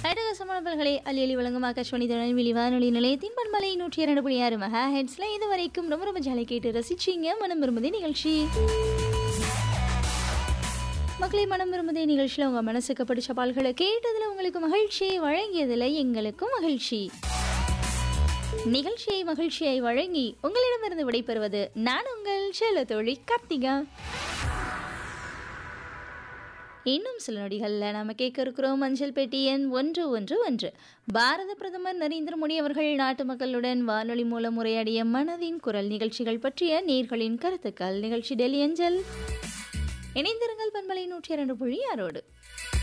அட்டகாசமான பல்களை அலி அலி வழங்கும் ஆகாஷ்வாணி தொழில்வெளி வானொலி நிலையத்தின் பண்பலை நூற்றி இரண்டு புள்ளி ஆறு மெகா ஹெட்ஸ்ல இது வரைக்கும் ரொம்ப ரொம்ப ஜாலி கேட்டு ரசிச்சிங்க மனம் விரும்புதே நிகழ்ச்சி மக்களை மனம் விரும்புதே நிகழ்ச்சியில் உங்கள் மனசுக்கு பிடிச்ச பால்களை கேட்டதில் உங்களுக்கு மகிழ்ச்சியை வழங்கியதில் எங்களுக்கும் மகிழ்ச்சி நிகழ்ச்சியை மகிழ்ச்சியை வழங்கி உங்களிடமிருந்து விடைபெறுவது நான் உங்கள் செல்ல தோழி கார்த்திகா இன்னும் சில நொடிகளில் நாம கேட்க இருக்கிறோம் மஞ்சள் பெட்டி எண் ஒன்று ஒன்று ஒன்று பாரத பிரதமர் நரேந்திர மோடி அவர்கள் நாட்டு மக்களுடன் வானொலி மூலம் உரையாடிய மனதின் குரல் நிகழ்ச்சிகள் பற்றிய நேர்களின் கருத்துக்கள் நிகழ்ச்சி டெல்லி அஞ்சல் இணைந்திருங்கள் பண்பலை நூற்றி இரண்டு புள்ளி ஆறோடு